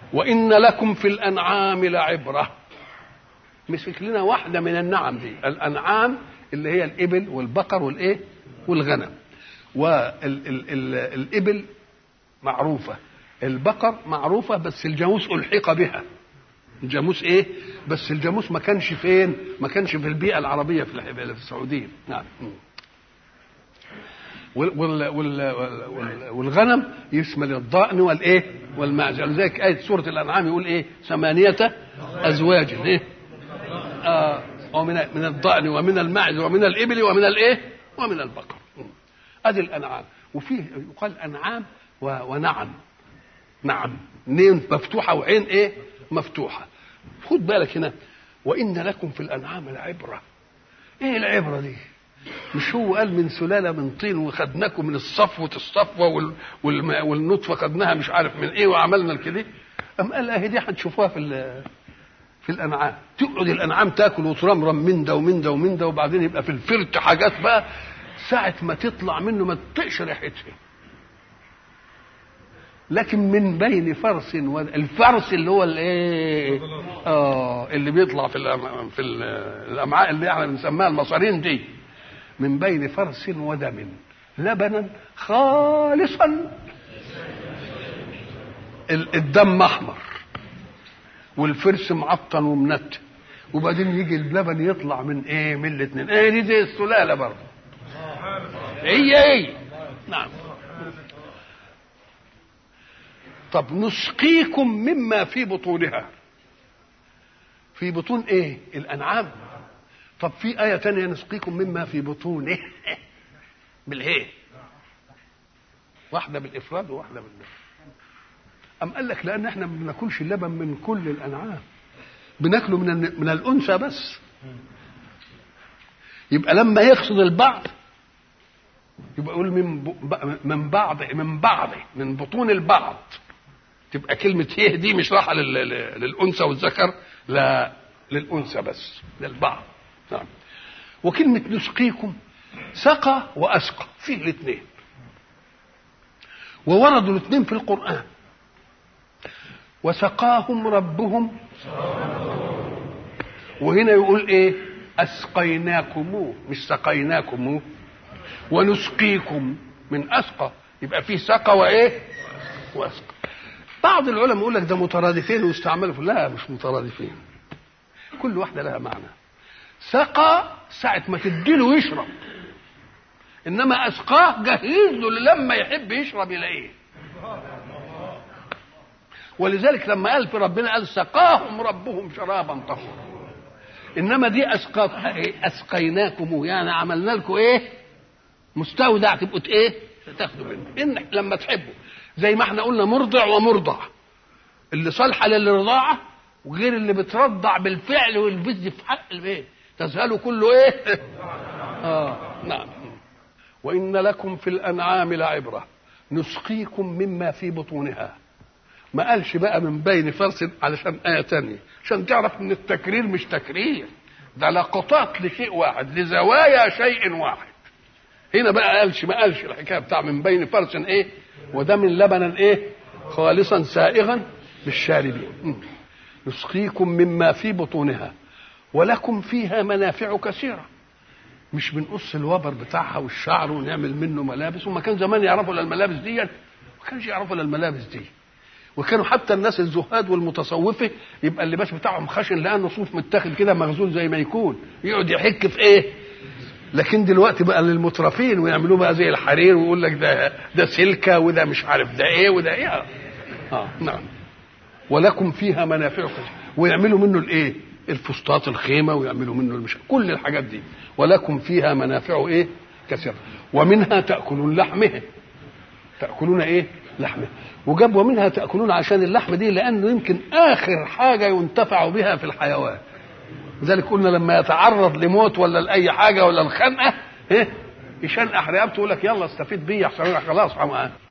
وإن لكم في الأنعام لعبرة مسك لنا واحدة من النعم دي الأنعام اللي هي الإبل والبقر والإيه والغنم والإبل معروفة البقر معروفة بس الجاموس ألحق بها الجاموس ايه بس الجاموس ما كانش فين ما كانش في البيئه العربيه في في السعوديه نعم وال وال وال والغنم يشمل الضأن والايه والمعز لذلك آية سورة الأنعام يقول إيه ثمانية أزواج إيه آه ومن من الضأن ومن المعز ومن الإبل ومن الإيه ومن البقر أدي الأنعام وفيه يقال أنعام ونعم نعم نين مفتوحة وعين إيه مفتوحة خد بالك هنا وإن لكم في الأنعام العبرة إيه العبرة دي مش هو قال من سلالة من طين وخدناكم من الصفوة الصفوة وال... وال... والنطفة خدناها مش عارف من إيه وعملنا الكده أم قال أهي دي هتشوفوها في ال... في الأنعام تقعد الأنعام تاكل وترمرم من ده ومن ده ومن ده وبعدين يبقى في الفرت حاجات بقى ساعة ما تطلع منه ما تطقش ريحتها لكن من بين فرس و... الفرس اللي هو الايه اه اللي بيطلع في الأم... في الامعاء اللي احنا بنسميها المصارين دي من بين فرس ودم لبنا خالصا الدم احمر والفرس معطن ومنت وبعدين يجي اللبن يطلع من ايه من الاثنين ايه دي زي السلاله برضه هي هي نعم طب نسقيكم مما في بطونها في بطون ايه الانعام طب في آية تانية نسقيكم مما في بطونه بالهي واحدة بالإفراد وواحدة بال أم قال لك لأن احنا ما بناكلش اللبن من كل الأنعام بناكله من من الأنثى بس يبقى لما يقصد البعض يبقى يقول من من بعض من بعض من بطون البعض تبقى كلمة هيه دي مش راحة للأنثى والذكر لا للأنثى بس للبعض نعم وكلمة نسقيكم سقى وأسقى فيه الاثنين ووردوا الاثنين في القرآن وسقاهم ربهم وهنا يقول ايه أسقيناكموه مش سقيناكموه ونسقيكم من أسقى يبقى فيه سقى وإيه وأسقى بعض العلماء يقول لك ده مترادفين ويستعملوا في لا مش مترادفين كل واحدة لها معنى سقى ساعة ما تديله يشرب إنما أسقاه جهز له لما يحب يشرب يلاقيه ولذلك لما قال في ربنا قال سقاهم ربهم شرابا طهورا انما دي اسقى اسقيناكم يعني عملنا لكم ايه مستودع تبقوا ايه تاخدوا منه ان لما تحبوا زي ما احنا قلنا مرضع ومرضع اللي صالحه للرضاعه وغير اللي بترضع بالفعل والبز في حق البيت تذهل كله ايه اه نعم وان لكم في الانعام لعبره نسقيكم مما في بطونها ما قالش بقى من بين فرس علشان آية تانية عشان تعرف ان التكرير مش تكرير ده لقطات لشيء واحد لزوايا شيء واحد هنا بقى قالش ما قالش الحكايه بتاع من بين فرس ايه ودم لبنا ايه خالصا سائغا للشاربين نسقيكم مما في بطونها ولكم فيها منافع كثيره مش بنقص الوبر بتاعها والشعر ونعمل منه ملابس وما كان زمان يعرفوا الملابس دي ما كانش يعرفوا الملابس دي وكانوا حتى الناس الزهاد والمتصوفه يبقى اللباس بتاعهم خشن لانه صوف متاخد كده مغزول زي ما يكون يقعد يحك في ايه لكن دلوقتي بقى للمترفين ويعملوه بقى زي الحرير ويقول لك ده ده سلكه وده مش عارف ده ايه وده ايه اه نعم ولكم فيها منافع كثيره ويعملوا منه الايه الفسطاط الخيمه ويعملوا منه المش... كل الحاجات دي ولكم فيها منافع ايه كثيره ومنها تاكلون لحمه تاكلون ايه لحمه وجاب ومنها تاكلون عشان اللحم دي لانه يمكن اخر حاجه ينتفع بها في الحيوان لذلك قلنا لما يتعرض لموت ولا لاي حاجه ولا الخنقه ايه يشنقح رقبته يقول لك يلا استفيد بيه احسن خلاص